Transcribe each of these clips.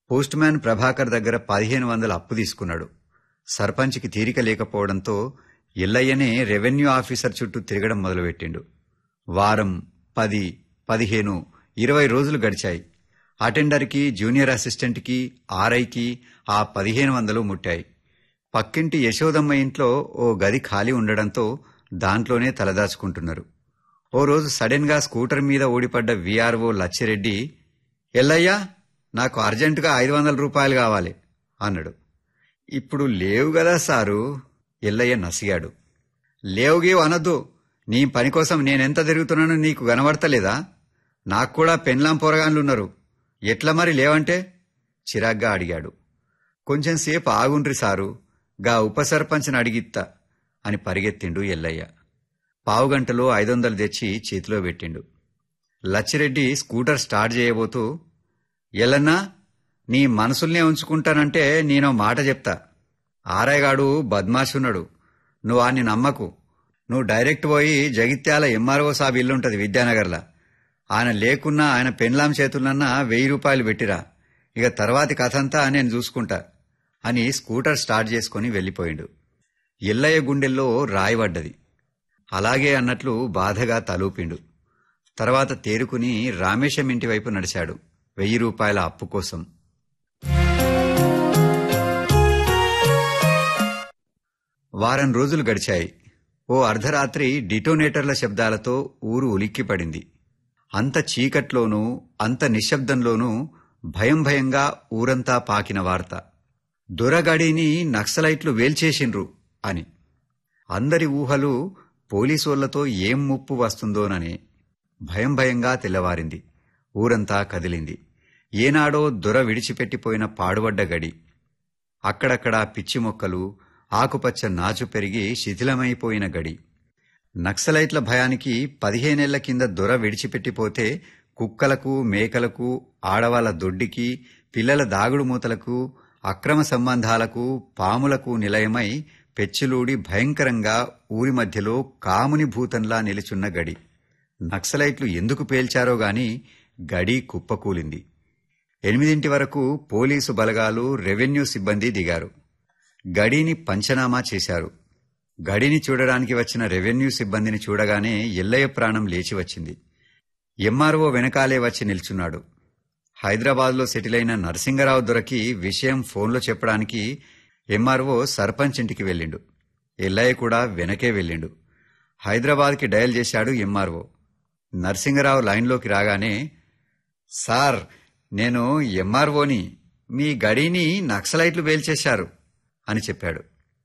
post man Prabhakar దగ్గర పదిహేను వందల అప్పు తీసుకున్నాడు సర్పంచ్కి తీరిక లేకపోవడంతో ఎల్లయ్యనే రెవెన్యూ ఆఫీసర్ చుట్టూ తిరగడం మొదలుపెట్టిండు వారం పది పదిహేను ఇరవై రోజులు గడిచాయి అటెండర్కి జూనియర్ అసిస్టెంట్కి ఆర్ఐకి ఆ పదిహేను వందలు ముట్టాయి పక్కింటి యశోదమ్మ ఇంట్లో ఓ గది ఖాళీ ఉండడంతో దాంట్లోనే తలదాచుకుంటున్నారు ఓ రోజు సడన్ గా స్కూటర్ మీద ఓడిపడ్డ విఆర్ఓ లచ్చిరెడ్డి ఎల్లయ్యా నాకు అర్జెంటుగా ఐదు వందల రూపాయలు కావాలి అన్నాడు ఇప్పుడు లేవు కదా సారు ఎల్లయ్య నసిగాడు లేవుగేవు అనొద్దు నీ పని కోసం నేనెంత తిరుగుతున్నానో నీకు కనబడతలేదా నాకు కూడా పెన్లాం పొరగాన్లున్నారు ఎట్లా మరి లేవంటే చిరాగ్గా అడిగాడు కొంచెం సేపు ఆగుండ్రి సారు గా ఉప సర్పంచ్ని అడిగిత్తా అని పరిగెత్తిండు ఎల్లయ్య పావుగంటలో ఐదొందలు తెచ్చి చేతిలో పెట్టిండు లచ్చిరెడ్డి స్కూటర్ స్టార్ట్ చేయబోతూ ఎల్లన్నా నీ మనసుల్నే ఉంచుకుంటానంటే నేనో మాట చెప్తా ఆరాయగాడు బద్మాషున్నాడు నువ్వు ఆన్ని నమ్మకు నువ్వు డైరెక్ట్ పోయి జగిత్యాల ఎంఆర్ఓ సాబ్ ఇల్లుంటది విద్యానగర్లా ఆయన లేకున్నా ఆయన పెన్లాం చేతులన్నా వెయ్యి రూపాయలు పెట్టిరా ఇక తర్వాతి కథంతా నేను చూసుకుంటా అని స్కూటర్ స్టార్ట్ చేసుకుని వెళ్ళిపోయిండు ఎల్లయ్య గుండెల్లో రాయబడ్డది అలాగే అన్నట్లు బాధగా తలూపిండు తర్వాత తేరుకుని రామేశం ఇంటి వైపు నడిచాడు వెయ్యి రూపాయల అప్పు కోసం వారం రోజులు గడిచాయి ఓ అర్ధరాత్రి డిటోనేటర్ల శబ్దాలతో ఊరు ఉలిక్కిపడింది అంత చీకట్లోనూ అంత నిశ్శబ్దంలోనూ భయం భయంగా ఊరంతా పాకిన వార్త దొరగడిని నక్సలైట్లు వేల్చేసిండ్రు అని అందరి ఊహలు పోలీసోళ్లతో ఏం ముప్పు వస్తుందోనని భయం భయంగా తెల్లవారింది ఊరంతా కదిలింది ఏనాడో దొర విడిచిపెట్టిపోయిన పాడుబడ్డ గడి అక్కడక్కడా పిచ్చి మొక్కలు ఆకుపచ్చ నాచు పెరిగి శిథిలమైపోయిన గడి నక్సలైట్ల భయానికి పదిహేనేళ్ల కింద దొర విడిచిపెట్టిపోతే కుక్కలకు మేకలకు ఆడవాళ్ల దొడ్డికి పిల్లల దాగుడు మూతలకు అక్రమ సంబంధాలకు పాములకు నిలయమై పెచ్చులూడి భయంకరంగా ఊరి మధ్యలో కాముని భూతంలా నిలుచున్న గడి నక్సలైట్లు ఎందుకు పేల్చారో గాని గడి కుప్పకూలింది ఎనిమిదింటి వరకు పోలీసు బలగాలు రెవెన్యూ సిబ్బంది దిగారు గడిని పంచనామా చేశారు గడిని చూడడానికి వచ్చిన రెవెన్యూ సిబ్బందిని చూడగానే ఎల్లయ్య ప్రాణం లేచి వచ్చింది ఎంఆర్ఓ వెనకాలే వచ్చి నిల్చున్నాడు హైదరాబాద్లో సెటిల్ అయిన నరసింగరావు దొరకి విషయం ఫోన్లో చెప్పడానికి ఎంఆర్ఓ సర్పంచ్ ఇంటికి వెళ్ళిండు ఎల్లయ్య కూడా వెనకే వెళ్ళిండు హైదరాబాద్కి డయల్ చేశాడు ఎంఆర్ఓ నరసింగరావు లైన్లోకి రాగానే సార్ నేను ఎంఆర్ఓని మీ గడిని నక్సలైట్లు వేల్చేశారు అని చెప్పాడు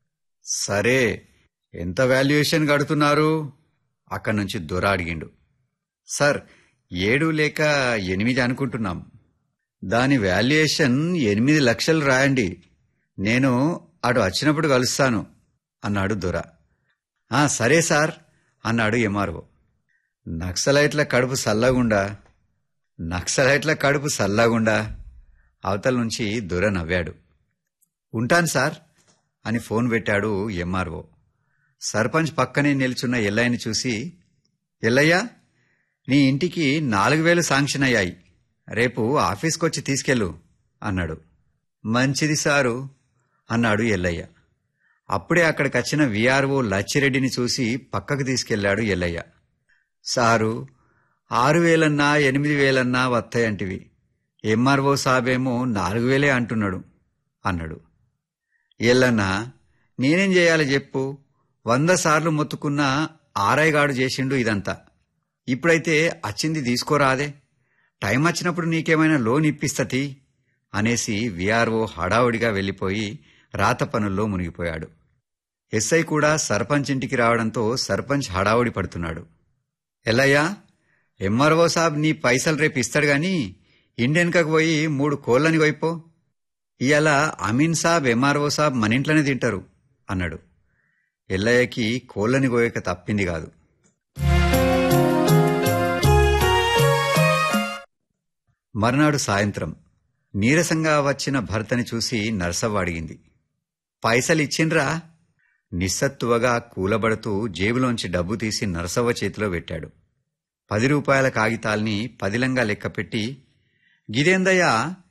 సరే ఎంత వాల్యుయేషన్ కడుతున్నారు అక్కడి నుంచి దొర అడిగిండు సార్ ఏడు లేక ఎనిమిది అనుకుంటున్నాం దాని వాల్యుయేషన్ ఎనిమిది లక్షలు రాయండి నేను అటు వచ్చినప్పుడు కలుస్తాను అన్నాడు దొర "ఆ, సరే సార్ అన్నాడు ఎంఆర్ఓ నక్సలైట్ల కడుపు సల్లగుండా నక్సలైట్ల కడుపు సల్లగుండా అవతల నుంచి దొర నవ్వాడు ఉంటాను సార్ అని ఫోన్ పెట్టాడు ఎంఆర్ఓ సర్పంచ్ పక్కనే నిల్చున్న ఎల్లయ్యని చూసి ఎల్లయ్య నీ ఇంటికి నాలుగు వేలు శాంక్షన్ అయ్యాయి రేపు ఆఫీస్కొచ్చి తీసుకెళ్ళు అన్నాడు మంచిది సారు అన్నాడు ఎల్లయ్య అప్పుడే అక్కడికొచ్చిన విఆర్ఓ లచ్చిరెడ్డిని చూసి పక్కకు తీసుకెళ్లాడు ఎల్లయ్య సారు ఆరు వేలన్నా ఎనిమిది వేలన్నా వస్తాయంటివి ఎంఆర్ఓ సాబేమో నాలుగు వేలే అంటున్నాడు అన్నాడు ఎల్లన్నా నేనేం చేయాలి చెప్పు వంద సార్లు మొత్తుకున్నా ఆరాయిగాడు చేసిండు ఇదంతా ఇప్పుడైతే అచ్చింది తీసుకోరాదే టైం వచ్చినప్పుడు నీకేమైనా లోన్ ఇప్పిస్తతి అనేసి విఆర్ఓ హడావుడిగా వెళ్లిపోయి రాత పనుల్లో మునిగిపోయాడు ఎస్ఐ కూడా సర్పంచ్ ఇంటికి రావడంతో సర్పంచ్ హడావుడి పడుతున్నాడు ఎల్లయ్యా ఎంఆర్ఓ సాబ్ నీ పైసలు రేపు ఇస్తాడు గాని ఇండియన్కకు పోయి మూడు కోళ్ళని వైపో ఇవాళ అమీన్ సాబ్ ఎంఆర్ఓ సాబ్ మన ఇంట్లోనే తింటారు అన్నాడు ఎల్లయ్యకి కోళ్ళని కోయక తప్పింది కాదు మర్నాడు సాయంత్రం నీరసంగా వచ్చిన భర్తని చూసి నరసవ్వ అడిగింది పైసలిచ్చిండ్రా నిస్సత్తువగా కూలబడుతూ జేబులోంచి డబ్బు తీసి నరసవ్వ చేతిలో పెట్టాడు పది రూపాయల కాగితాల్ని పదిలంగా లెక్కపెట్టి గిదేందయ్యా